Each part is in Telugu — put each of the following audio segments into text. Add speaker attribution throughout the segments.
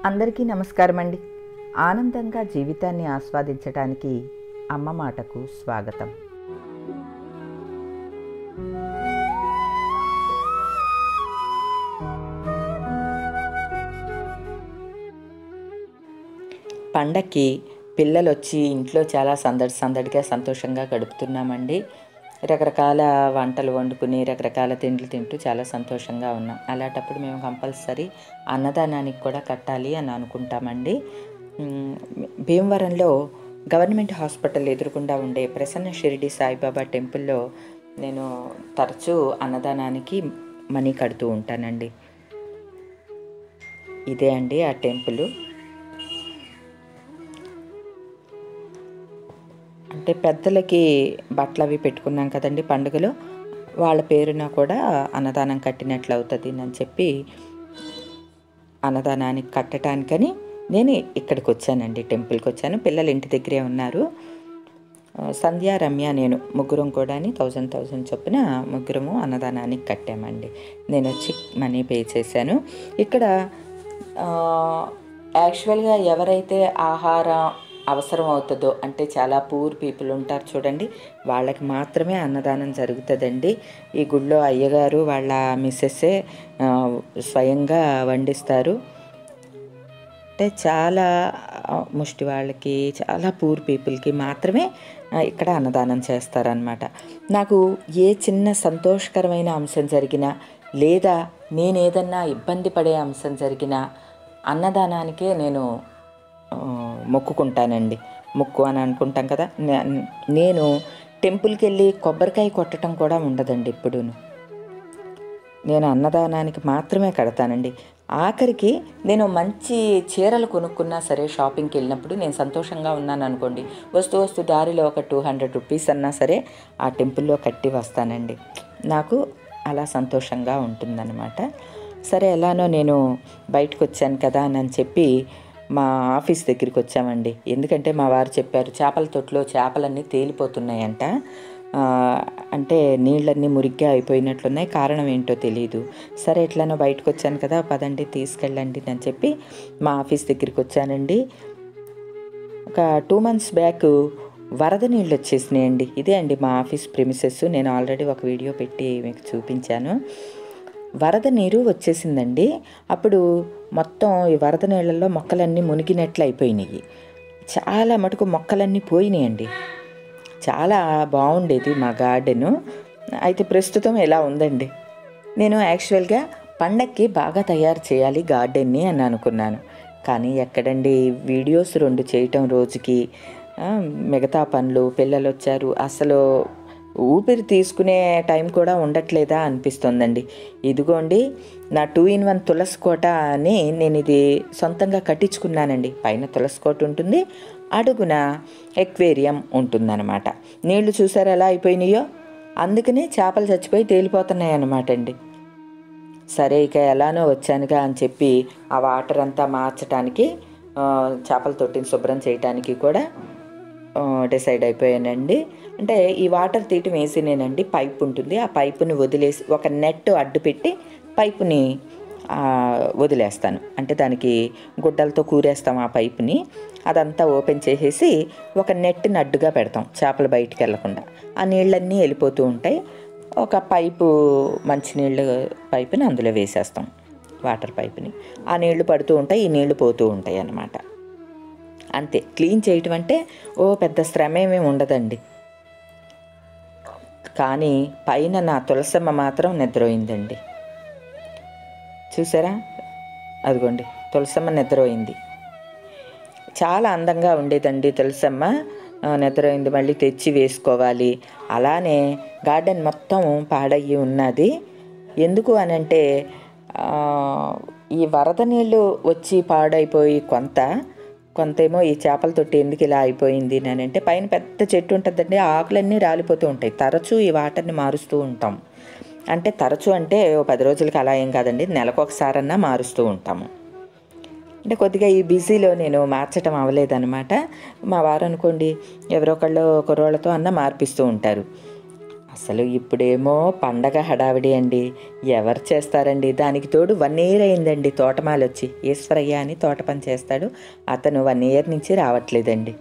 Speaker 1: అందరికీ నమస్కారం అండి ఆనందంగా జీవితాన్ని ఆస్వాదించడానికి అమ్మ మాటకు స్వాగతం పండక్కి పిల్లలు వచ్చి ఇంట్లో చాలా సందడి సందడిగా సంతోషంగా గడుపుతున్నామండి రకరకాల వంటలు వండుకుని రకరకాల తిండ్లు తింటూ చాలా సంతోషంగా ఉన్నాం అలాంటప్పుడు మేము కంపల్సరీ అన్నదానానికి కూడా కట్టాలి అని అనుకుంటామండి మ్, భీమవరంలో గవర్నమెంట్ హాస్పిటల్ ఎదురుకుండా ఉండే ప్రసన్న షిరిడి సాయిబాబా టెంపుల్లో నేను తరచూ అన్నదానానికి మనీ కడుతూ ఉంటానండి ఇదే అండి ఆ టెంపుల్ అంటే పెద్దలకి బట్టలు అవి పెట్టుకున్నాం కదండి పండుగలో వాళ్ళ పేరున కూడా అన్నదానం కట్టినట్లు అవుతుంది అని చెప్పి అన్నదానానికి కట్టడానికని నేను ఇక్కడికి వచ్చానండి టెంపుల్కి వచ్చాను పిల్లలు ఇంటి దగ్గరే ఉన్నారు ఆ, సంధ్య రమ్య నేను ముగ్గురం కూడా థౌజండ్ థౌజండ్ చొప్పున ముగ్గురము అన్నదానానికి కట్టామండి నేను వచ్చి మనీ పే చేశాను ఇక్కడ ఆ, యాక్చువల్గా ఎవరైతే ఆహారం అవసరం అవుతుందో అంటే చాలా పూర్ పీపుల్ ఉంటారు చూడండి వాళ్ళకి మాత్రమే అన్నదానం జరుగుతుందండి ఈ గుళ్ళో అయ్యగారు వాళ్ళ మిస్సెస్సే ఆ, స్వయంగా వండిస్తారు అంటే చాలా ఆ, ముష్టి వాళ్ళకి చాలా పూర్ పీపుల్కి మాత్రమే ఆ, ఇక్కడ అన్నదానం చేస్తారనమాట నాకు ఏ చిన్న సంతోషకరమైన అంశం జరిగినా లేదా నేను ఏదన్నా ఇబ్బంది పడే అంశం జరిగినా అన్నదానానికే నేను ఆ, మొక్కుకుంటానండి మొక్కు అని అనుకుంటాం కదా నే- నేను టెంపుల్కి వెళ్ళి కొబ్బరికాయ కొట్టడం కూడా ఉండదండి ఎప్పుడూను నేను అన్నదానానికి మాత్రమే కడతానండి ఆఖరికి నేను మంచి చీరలు కొనుక్కున్నా సరే షాపింగ్కి వెళ్ళినప్పుడు నేను సంతోషంగా ఉన్నాను అనుకోండి వస్తూ వస్తూ దారిలో ఒక టూ హండ్రెడ్ రూపీస్ అన్నా సరే ఆ టెంపుల్లో కట్టి వస్తానండి నాకు అలా సంతోషంగా ఉంటుందన్నమాట సరే ఎలానో నేను బయటకు వచ్చాను కదా అని చెప్పి మా ఆఫీస్ దగ్గరికి వచ్చామండి ఎందుకంటే మా వారు చెప్పారు చేపల తొట్టులో చేపలన్నీ తేలిపోతున్నాయంట ఆ, అంటే నీళ్ళన్నీ మురిగ్గా అయిపోయినట్లున్నాయి కారణం ఏంటో తెలియదు సరే ఎట్లనో బయటకు వచ్చాను కదా పదండి తీసుకెళ్ళండి అని చెప్పి మా ఆఫీస్ దగ్గరికి వచ్చానండి ఒక టూ మంత్స్ బ్యాక్ వరద నీళ్ళు వచ్చేసినాయండి ఇదే అండి మా ఆఫీస్ ప్రిమిసెస్ నేను ఆల్రెడీ ఒక వీడియో పెట్టి మీకు చూపించాను వరద నీరు వచ్చేసిందండి అప్పుడు మొత్తం ఈ వరద నీళ్ళల్లో మొక్కలన్నీ మునిగినట్లు అయిపోయినాయి చాలా మటుకు మొక్కలన్నీ పోయినాయండి చాలా బాగుండేది మా గార్డెను అయితే ప్రస్తుతం ఎలా ఉందండి నేను యాక్చువల్గా పండక్కి బాగా తయారు చేయాలి గార్డెన్ని అని అనుకున్నాను కానీ ఎక్కడండి వీడియోస్ రెండు చేయటం రోజుకి ఆ, మిగతా పనులు పిల్లలు వచ్చారు అసలు ఊపిరి తీసుకునే టైం కూడా ఉండట్లేదా అనిపిస్తుందండి ఇదిగోండి నా టూ ఇన్ వన్ తులసి కోట అని నేను ఇది సొంతంగా కట్టించుకున్నానండి పైన తులసి కోట ఉంటుంది అడుగున ఎక్వేరియం ఉంటుందన్నమాట నీళ్లు చూసారు ఎలా అయిపోయినాయో అందుకనే చేపలు చచ్చిపోయి తేలిపోతున్నాయి అన్నమాట అండి సరే ఇక ఎలానో వచ్చానుగా అని చెప్పి ఆ వాటర్ అంతా మార్చడానికి ఆ, చేపల తొట్టిని శుభ్రం చేయడానికి కూడా ఆ, డిసైడ్ అయిపోయానండి అంటే ఈ వాటర్ తీయటం వేసినేనండి పైప్ ఉంటుంది ఆ పైపుని వదిలేసి ఒక నెట్ అడ్డు పెట్టి పైపుని ఆ, వదిలేస్తాను అంటే దానికి గుడ్డలతో కూరేస్తాం ఆ పైపుని అదంతా ఓపెన్ చేసేసి ఒక నెట్ని అడ్డుగా పెడతాం చేపలు బయటికి వెళ్లకుండా ఆ నీళ్ళన్నీ వెళ్ళిపోతూ ఉంటాయి ఒక పైపు మంచినీళ్ళ పైపుని అందులో వేసేస్తాం వాటర్ పైపుని ఆ నీళ్లు పడుతూ ఉంటాయి ఈ నీళ్లు పోతూ ఉంటాయి అన్నమాట అంతే క్లీన్ చేయటం అంటే ఓ పెద్ద శ్రమ ఏమీ ఉండదండి కానీ పైన నా తులసమ్మ మాత్రం నిద్రపోయిందండి చూసారా అదిగోండి తులసమ్మ నిద్రపోయింది చాలా అందంగా ఉండేదండి తులసమ్మ ఆ, నిద్రపోయింది మళ్ళీ తెచ్చి వేసుకోవాలి అలానే గార్డెన్ మొత్తం పాడయ్యి ఉన్నది ఎందుకు అని అంటే ఆ, ఈ వరద నీళ్ళు వచ్చి పాడైపోయి కొంత కొంతేమో ఈ చేపల తొట్టి ఎందుకు ఇలా అయిపోయింది అని అంటే పైన పెద్ద చెట్టు ఉంటుందండి ఆ ఆకులన్నీ రాలిపోతూ ఉంటాయి తరచూ ఈ వాటర్ని మారుస్తూ ఉంటాం అంటే తరచూ అంటే ఓ పది రోజులకి అలా ఏం కాదండి నెలకు ఒకసారన్నా మారుస్తూ ఉంటాము అంటే కొద్దిగా ఈ బిజీలో నేను మార్చటం అవ్వలేదన్నమాట మా వారు అనుకోండి ఎవరో ఒకళ్ళు కుర్రోళ్ళతో అన్న మార్పిస్తూ ఉంటారు అసలు ఇప్పుడేమో పండగ హడావిడి అండి ఎవరు చేస్తారండి దానికి తోడు వన్ ఇయర్ అయిందండి తోటమాల వచ్చి ఈశ్వరయ్య అని తోట పని చేస్తాడు అతను వన్ ఇయర్ నుంచి రావట్లేదండి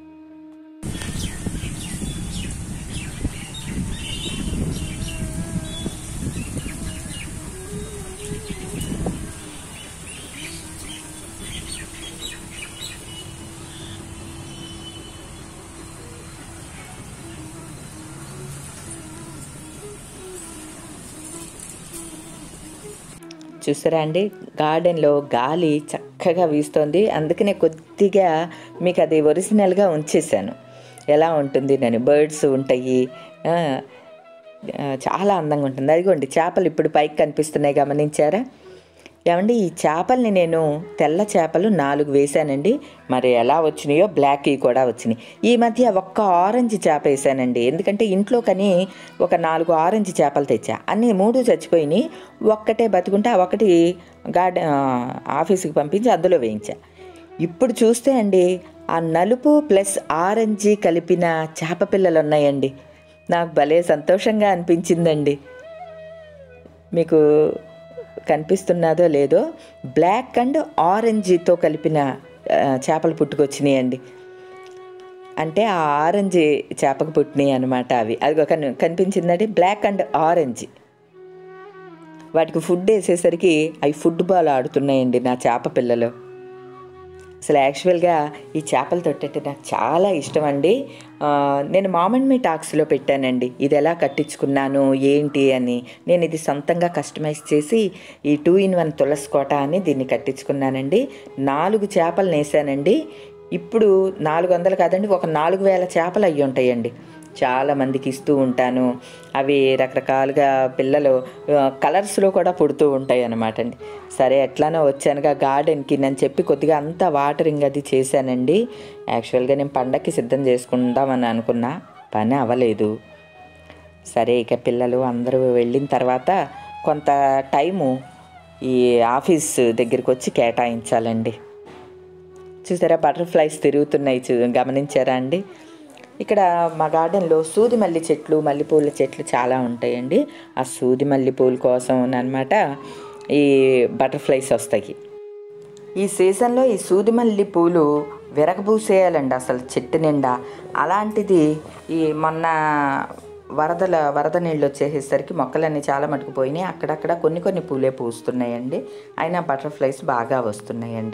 Speaker 1: చూసారా అండి గార్డెన్లో గాలి చక్కగా వీస్తోంది అందుకనే కొద్దిగా మీకు అది ఒరిజినల్గా ఉంచేసాను ఎలా ఉంటుంది నేను బర్డ్స్ ఉంటాయి ఆ, ఆ, చాలా అందంగా ఉంటుంది అదిగోండి చేపలు ఇప్పుడు పైకి కనిపిస్తున్నాయి గమనించారా ఏమండి ఈ చేపల్ని నేను తెల్ల చేపలు నాలుగు వేశానండి మరి ఎలా వచ్చినాయో బ్లాక్ కూడా వచ్చినాయి ఈ మధ్య ఒక్క ఆరెంజ్ చేప వేసానండి ఎందుకంటే ఇంట్లో కని ఒక నాలుగు ఆరెంజ్ చేపలు తెచ్చా అన్నీ మూడు చచ్చిపోయినాయి ఒక్కటే బతుకుంటే ఆ ఒకటి గార్డెన్ ఆఫీస్కి పంపించి అందులో వేయించా ఇప్పుడు చూస్తే అండి ఆ నలుపు ప్లస్ ఆరెంజ్ కలిపిన చేప పిల్లలు ఉన్నాయండి నాకు భలే సంతోషంగా అనిపించిందండి మీకు కనిపిస్తున్నదో లేదో బ్లాక్ అండ్ ఆరెంజ్తో కలిపిన ఆ, చేపలు పుట్టుకొచ్చినాయండి అంటే ఆ ఆరెంజ్ చేపకు పుట్టినాయి అనమాట అవి అది కన్ కనిపించిందండి బ్లాక్ అండ్ ఆరెంజ్ వాటికి ఫుడ్ వేసేసరికి అవి ఫుట్బాల్ ఆడుతున్నాయండి నా చేప పిల్లలు అసలు యాక్చువల్గా ఈ చేపల తొట్టంటే నాకు చాలా ఇష్టం అండి ఆ, నేను మామన్ మీ టాక్స్లో పెట్టానండి ఇది ఎలా కట్టించుకున్నాను ఏంటి అని నేను ఇది సొంతంగా కస్టమైజ్ చేసి ఈ టూ ఇన్ వన్ తులసి కోట అని దీన్ని కట్టించుకున్నానండి నాలుగు చేపలు నేసానండి ఇప్పుడు నాలుగు వందలు కాదండి ఒక నాలుగు వేల చేపలు అయ్యి ఉంటాయండి చాలా మందికి ఇస్తూ ఉంటాను అవి రకరకాలుగా పిల్లలు ఆ, కలర్స్లో కూడా పుడుతూ ఉంటాయి అన్నమాట అండి సరే ఎట్లానో వచ్చానుగా గార్డెన్కి నేను చెప్పి కొద్దిగా అంతా వాటరింగ్ అది చేశానండి యాక్చువల్గా నేను పండక్కి సిద్ధం చేసుకుందామని అనుకున్నా పని అవ్వలేదు సరే ఇక పిల్లలు అందరూ వెళ్ళిన తర్వాత కొంత టైము ఈ ఆఫీస్ దగ్గరికి వచ్చి కేటాయించాలండి చూసారా బటర్ఫ్లైస్ తిరుగుతున్నాయి చూ గమనించారా అండి ఇక్కడ మా గార్డెన్లో సూది మల్లి చెట్లు మల్లెపూల చెట్లు చాలా ఉంటాయండి ఆ సూది మల్లెపూల కోసం అనమాట ఈ బటర్ఫ్లైస్ వస్తాయి ఈ సీజన్లో ఈ సూది మల్లి పూలు విరగబూసేయాలండి అసలు చెట్టు నిండా అలాంటిది ఈ మొన్న వరదల వరద నీళ్ళు వచ్చేసేసరికి మొక్కలన్నీ చాలా మటుకు పోయినాయి అక్కడక్కడ కొన్ని కొన్ని పూలే పూస్తున్నాయండి అయినా బటర్ఫ్లైస్ బాగా వస్తున్నాయండి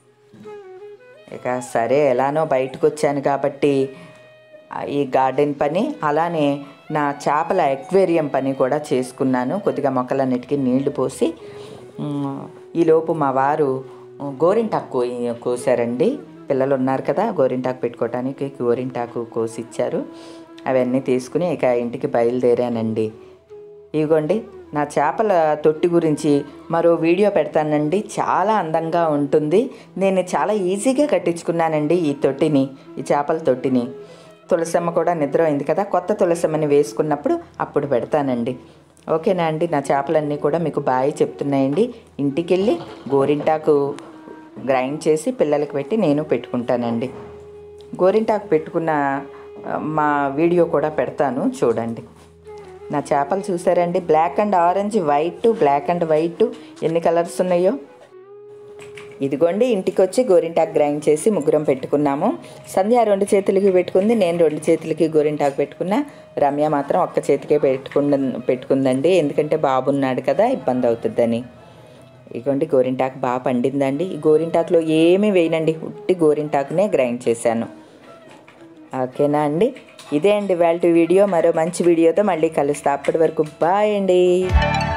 Speaker 1: ఇక సరే ఎలానో బయటకు వచ్చాను కాబట్టి ఆ, ఈ గార్డెన్ పని అలానే నా చేపల ఎక్వేరియం పని కూడా చేసుకున్నాను కొద్దిగా మొక్కలన్నిటికీ నీళ్లు పోసి ఉమ్, ఈలోపు మా వారు గోరింటాకు కో కోసారండి పిల్లలు ఉన్నారు కదా గోరింటాకు పెట్టుకోవడానికి గోరింటాకు కోసి ఇచ్చారు అవన్నీ తీసుకుని ఇక ఇంటికి బయలుదేరానండి ఇదిగోండి నా చేపల తొట్టి గురించి మరో వీడియో పెడతానండి చాలా అందంగా ఉంటుంది నేను చాలా ఈజీగా కట్టించుకున్నానండి ఈ తొట్టిని ఈ చేపల తొట్టిని తులసమ్మ కూడా నిద్ర అయింది కదా కొత్త తులసమ్మని వేసుకున్నప్పుడు అప్పుడు పెడతానండి ఓకేనా అండి నా చేపలన్నీ కూడా మీకు బాగా చెప్తున్నాయండి ఇంటికి వెళ్ళి గోరింటాకు గ్రైండ్ చేసి పిల్లలకి పెట్టి నేను పెట్టుకుంటానండి గోరింటాకు పెట్టుకున్న ఆ, మా వీడియో కూడా పెడతాను చూడండి నా చేపలు చూసారండి black and orange white black and white ఎన్ని కలర్స్ ఉన్నాయో ఇదిగోండి ఇంటికి వచ్చి గోరింటాకు గ్రైండ్ చేసి ముగ్గురం పెట్టుకున్నాము సంధ్య రెండు చేతులకి పెట్టుకుంది నేను రెండు చేతులకి గోరింటాకు పెట్టుకున్నా రమ్య మాత్రం ఒక్క చేతికే పెట్టుకుంద పెట్టుకుందండి ఎందుకంటే బాబు ఉన్నాడు కదా ఇబ్బంది అవుతుందని ఇదిగోండి గోరింటాకు బాగా పండిందండి ఈ గోరింటాకులో ఏమీ వేయనండి ఉట్టి గోరింటాకునే గ్రైండ్ చేశాను ఓకేనా అండి ఇదే అండి వాళ్ళ వీడియో మరో మంచి వీడియోతో మళ్ళీ కలుస్తా అప్పటి వరకు బాయ్ అండి